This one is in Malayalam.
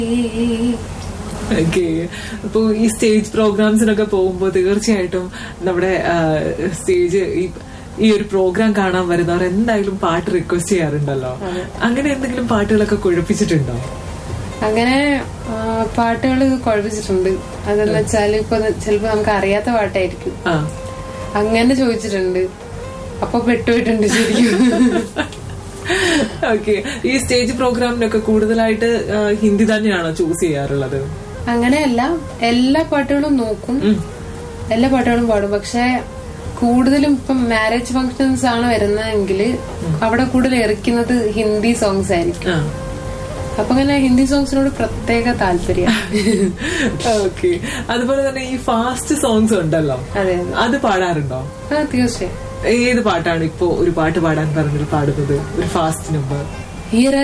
ഓക്കെ അപ്പൊ ഈ സ്റ്റേജ് പ്രോഗ്രാംസിനൊക്കെ പോകുമ്പോൾ തീർച്ചയായിട്ടും നമ്മുടെ സ്റ്റേജ് ഈ ഈ ഒരു പ്രോഗ്രാം കാണാൻ വരുന്നവർ എന്തായാലും പാട്ട് റിക്വസ്റ്റ് ചെയ്യാറുണ്ടല്ലോ അങ്ങനെ എന്തെങ്കിലും പാട്ടുകളൊക്കെ കുഴപ്പിച്ചിട്ടുണ്ടോ അങ്ങനെ പാട്ടുകൾ കുഴപ്പിച്ചിട്ടുണ്ട് അതെന്ന് വെച്ചാൽ ഇപ്പൊ ചിലപ്പോ നമുക്ക് അറിയാത്ത പാട്ടായിരിക്കും ആ അങ്ങനെ ചോദിച്ചിട്ടുണ്ട് അപ്പൊ പെട്ടുപോയിട്ടുണ്ട് ശരിക്കും ഓക്കെ ഈ സ്റ്റേജ് പ്രോഗ്രാമിനൊക്കെ കൂടുതലായിട്ട് ആ, ഹിന്ദി തന്നെയാണോ ചൂസ് ചെയ്യാറുള്ളത് അങ്ങനെയല്ല എല്ലാ പാട്ടുകളും നോക്കും എല്ലാ പാട്ടുകളും പാടും പക്ഷെ കൂടുതലും ഇപ്പം മാരേജ് ഫങ്ഷൻസ് ആണ് വരുന്നതെങ്കിൽ അവിടെ കൂടുതൽ എറിക്കുന്നത് ഹിന്ദി സോങ്സ് ആയിരിക്കും ആ അപ്പൊ അങ്ങനെ ഹിന്ദി സോങ്സിനോട് പ്രത്യേക താല്പര്യം ഓക്കെ അതുപോലെ തന്നെ ഈ ഫാസ്റ്റ് സോങ്സ് ഉണ്ടല്ലോ അതെ അത് പാടാറുണ്ടോ ആ തീർച്ചയായും ഏത് പാട്ടാണ് ഇപ്പോ ഒരു പാട്ട് പാടാൻ പറഞ്ഞിട്ട് പാടുന്നത് ഒരു ഫാസ്റ്റ് നമ്പർ ഈ